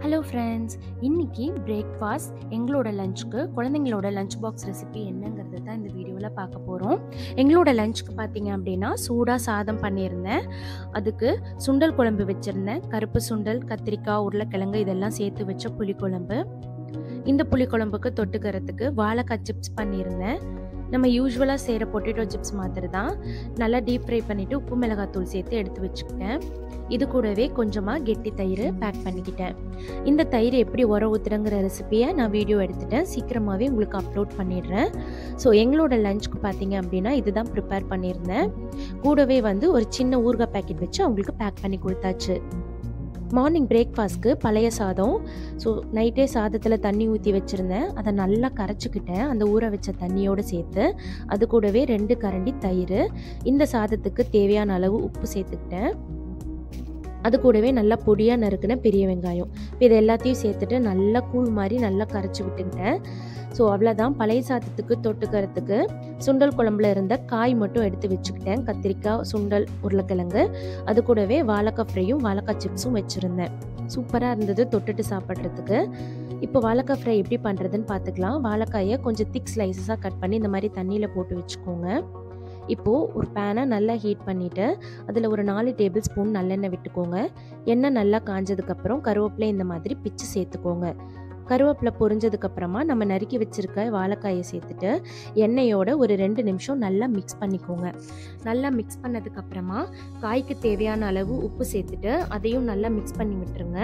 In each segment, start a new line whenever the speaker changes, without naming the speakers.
hello friends இன்னைக்கு breakfast எங்களோட லஞ்சுக்கு குழந்தைங்களோட லஞ்ச் பாக்ஸ் ரெசிபி என்னங்கிறது தான் இந்த வீடியோவில் பார்க்க போகிறோம் எங்களோட லஞ்சுக்கு பார்த்தீங்க அப்படின்னா சூடாக சாதம் பண்ணியிருந்தேன் அதுக்கு சுண்டல் குழம்பு வச்சுருந்தேன் கருப்பு சுண்டல் கத்திரிக்காய் உருளைக்கிழங்கு இதெல்லாம் சேர்த்து வச்ச புளிக்குழம்பு இந்த புளிக்குழம்புக்கு தொட்டுக்கிறதுக்கு வாழைக்காய் சிப்ஸ் பண்ணியிருந்தேன் நம்ம யூஸ்வலாக செய்கிற பொட்டேட்டோ சிப்ஸ் மாதிரி தான் நல்லா டீப் ஃப்ரை பண்ணிவிட்டு உப்பு மிளகாத்தூள் சேர்த்து எடுத்து வச்சுக்கிட்டேன் இது கூடவே கொஞ்சமாக கெட்டி தயிர் பேக் பண்ணிக்கிட்டேன் இந்த தயிர் எப்படி உர ஊற்றுறங்கிற ரெசிப்பியை நான் வீடியோ எடுத்துட்டேன் சீக்கிரமாகவே உங்களுக்கு அப்லோட் பண்ணிடுறேன் ஸோ எங்களோட லஞ்சுக்கு பார்த்தீங்க அப்படின்னா இதுதான் ப்ரிப்பேர் பண்ணியிருந்தேன் கூடவே வந்து ஒரு சின்ன ஊறுகாய் பேக்கெட் வச்சு அவங்களுக்கு பேக் பண்ணி கொடுத்தாச்சு மார்னிங் பிரேக்ஃபாஸ்ட்க்கு பழைய சாதம் ஸோ நைட்டே சாதத்தில் தண்ணி ஊற்றி வச்சுருந்தேன் அதை நல்லா கரைச்சிக்கிட்டேன் அந்த ஊற வச்ச தண்ணியோடு சேர்த்து அது கூடவே ரெண்டு கரண்டி தயிர் இந்த சாதத்துக்கு தேவையான அளவு உப்பு சேர்த்துக்கிட்டேன் அது கூடவே நல்லா பொடியாக நறுக்குன பெரிய வெங்காயம் இப்போ இது எல்லாத்தையும் சேர்த்துட்டு நல்லா கூழ் மாதிரி நல்லா கரைச்சி விட்டுக்கிட்டேன் ஸோ அவ்வளோதான் பழைய சாதத்துக்கு தொட்டுக்கிறதுக்கு சுண்டல் குழம்புல இருந்த காய் மட்டும் எடுத்து வச்சுக்கிட்டேன் கத்திரிக்காய் சுண்டல் உருளைக்கிழங்கு அது கூடவே வாழைக்காய் ஃப்ரையும் வாழைக்காய் சிப்ஸும் வச்சுருந்தேன் சூப்பராக இருந்தது தொட்டுட்டு சாப்பிட்றதுக்கு இப்போ வாழைக்காய் ஃப்ரை எப்படி பண்ணுறதுன்னு பார்த்துக்கலாம் வாழைக்காயை கொஞ்சம் திக் ஸ்லைசஸாக கட் பண்ணி இந்த மாதிரி தண்ணியில் போட்டு வச்சுக்கோங்க இப்போது ஒரு பேனை நல்லா ஹீட் பண்ணிவிட்டு அதில் ஒரு நாலு டேபிள் ஸ்பூன் நல்லெண்ணெய் விட்டுக்கோங்க எண்ணெய் நல்லா காஞ்சதுக்கப்புறம் கருவேப்பிலை இந்த மாதிரி பிச்சு சேர்த்துக்கோங்க கருவேப்பிலை பொரிஞ்சதுக்கப்புறமா நம்ம நறுக்கி வச்சுருக்க வாழைக்காயை சேர்த்துட்டு எண்ணெயோட ஒரு ரெண்டு நிமிஷம் நல்லா மிக்ஸ் பண்ணிக்கோங்க நல்லா மிக்ஸ் பண்ணதுக்கப்புறமா காய்க்கு தேவையான அளவு உப்பு சேர்த்துட்டு அதையும் நல்லா மிக்ஸ் பண்ணி விட்டுருங்க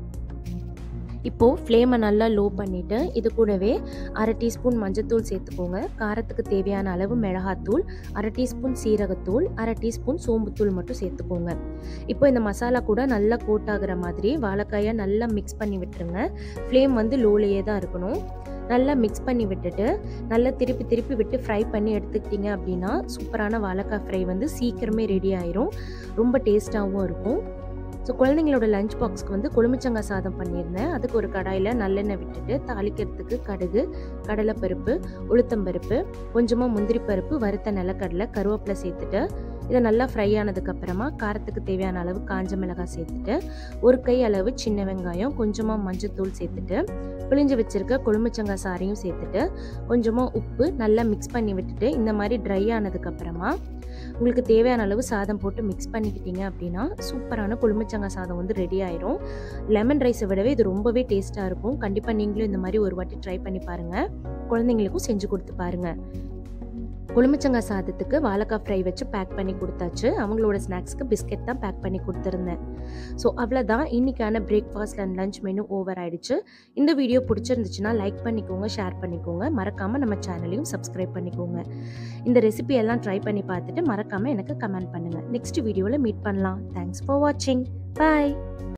இப்போது ஃப்ளேமை நல்லா லோ பண்ணிவிட்டு இது கூடவே அரை டீஸ்பூன் மஞ்சத்தூள் சேர்த்துக்கோங்க காரத்துக்கு தேவையான அளவு மிளகாத்தூள் அரை டீஸ்பூன் சீரகத்தூள் அரை டீஸ்பூன் சோம்புத்தூள் மட்டும் சேர்த்துக்கோங்க இப்போ இந்த மசாலா கூட நல்லா கோட் ஆகுற மாதிரி வாழைக்காயை நல்லா மிக்ஸ் பண்ணி விட்டுருங்க ஃப்ளேம் வந்து லோலேயே தான் இருக்கணும் நல்லா மிக்ஸ் பண்ணி விட்டுட்டு நல்லா திருப்பி திருப்பி விட்டு ஃப்ரை பண்ணி எடுத்துக்கிட்டிங்க அப்படின்னா சூப்பரான வாழைக்காய் ஃப்ரை வந்து சீக்கிரமே ரெடி ஆயிரும் ரொம்ப டேஸ்ட்டாகவும் இருக்கும் ஸோ குழந்தைங்களோட லஞ்ச் பாக்ஸ்க்கு வந்து கொழுமிச்சங்காய் சாதம் பண்ணியிருந்தேன் அதுக்கு ஒரு கடாயில் நல்லெண்ணெய் விட்டுட்டு தாளிக்கிறதுக்கு கடுகு கடலைப்பருப்பு உளுத்தம்பருப்பு கொஞ்சமாக முந்திரி பருப்பு வறுத்த நிலக்கடலை கருவேப்பிலை சேர்த்துட்டு இதை நல்லா ஃப்ரை ஆனதுக்கப்புறமா காரத்துக்கு தேவையான அளவு காஞ்ச மிளகாய் சேர்த்துட்டு ஒரு கை அளவு சின்ன வெங்காயம் கொஞ்சமாக மஞ்சத்தூள் சேர்த்துட்டு பிழிஞ்சு வச்சுருக்க கொழுமிச்சங்காய் சாரையும் சேர்த்துட்டு கொஞ்சமாக உப்பு நல்லா மிக்ஸ் பண்ணி விட்டுட்டு இந்த மாதிரி ட்ரை ஆனதுக்கப்புறமா உங்களுக்கு தேவையான அளவு சாதம் போட்டு மிக்ஸ் பண்ணிக்கிட்டீங்க அப்படின்னா சூப்பரான கொழுமிச்சங்காய் சாதம் வந்து ரெடி ஆயிரும் லெமன் ரைஸை விடவே இது ரொம்பவே டேஸ்ட்டாக இருக்கும் கண்டிப்பாக நீங்களும் இந்த மாதிரி ஒரு வாட்டி ட்ரை பண்ணி பாருங்கள் குழந்தைங்களுக்கும் செஞ்சு கொடுத்து பாருங்கள் கொழுமிச்சங்காய் சாதத்துக்கு வாழைக்காய் ஃப்ரை வச்சு பேக் பண்ணி கொடுத்தாச்சு அவங்களோட ஸ்நாக்ஸ்க்கு பிஸ்கெட் தான் பேக் பண்ணி கொடுத்துருந்தேன் ஸோ அவ்வளோதான் இன்றைக்கான breakfast and lunch menu over ஆயிடுச்சு இந்த வீடியோ பிடிச்சிருந்துச்சுன்னா லைக் பண்ணிக்கோங்க ஷேர் பண்ணிக்கோங்க மறக்காமல் நம்ம சேனலையும் சப்ஸ்கிரைப் பண்ணிக்கோங்க இந்த ரெசிபி எல்லாம் ட்ரை பண்ணி பார்த்துட்டு மறக்காமல் எனக்கு கமெண்ட் பண்ணுங்கள் நெக்ஸ்ட் வீடியோவில் மீட் பண்ணலாம் தேங்க்ஸ் ஃபார் வாட்சிங் பாய்